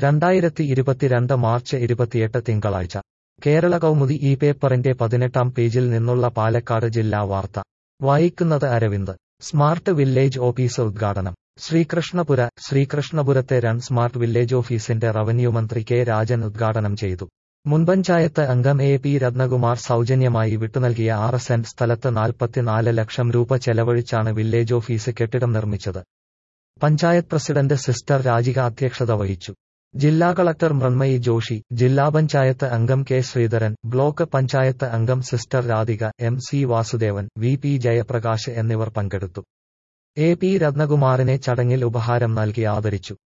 രണ്ടായിരത്തി ഇരുപത്തിരണ്ട് മാർച്ച് ഇരുപത്തിയെട്ട് തിങ്കളാഴ്ച കേരള കൗമുദി ഈ പേപ്പറിന്റെ പതിനെട്ടാം പേജിൽ നിന്നുള്ള പാലക്കാട് ജില്ലാ വാർത്ത വായിക്കുന്നത് അരവിന്ദ് സ്മാർട്ട് വില്ലേജ് ഓഫീസ് ഉദ്ഘാടനം ശ്രീകൃഷ്ണപുര ശ്രീകൃഷ്ണപുരത്തെ രൺ സ്മാർട്ട് വില്ലേജ് ഓഫീസിന്റെ റവന്യൂ മന്ത്രി കെ രാജൻ ഉദ്ഘാടനം ചെയ്തു മുൻപഞ്ചായത്ത് അംഗം എ പി രത്നകുമാർ സൗജന്യമായി വിട്ടുനൽകിയ ആറ് സെന്റ് സ്ഥലത്ത് നാൽപ്പത്തിനാല് ലക്ഷം രൂപ ചെലവഴിച്ചാണ് വില്ലേജ് ഓഫീസ് കെട്ടിടം നിർമ്മിച്ചത് പഞ്ചായത്ത് പ്രസിഡന്റ് സിസ്റ്റർ രാജിക അധ്യക്ഷത വഹിച്ചു ജില്ലാ കളക്ടർ മൃണ്മയി ജോഷി ജില്ലാ പഞ്ചായത്ത് അംഗം കെ ശ്രീധരൻ ബ്ലോക്ക് പഞ്ചായത്ത് അംഗം sister Radhika M C Vasudevan V P Jayaprakash എന്നിവർ പങ്കെടുത്തു എ പി രത്നകുമാറിനെ ചടങ്ങിൽ ഉപഹാരം നൽകി ആദരിച്ചു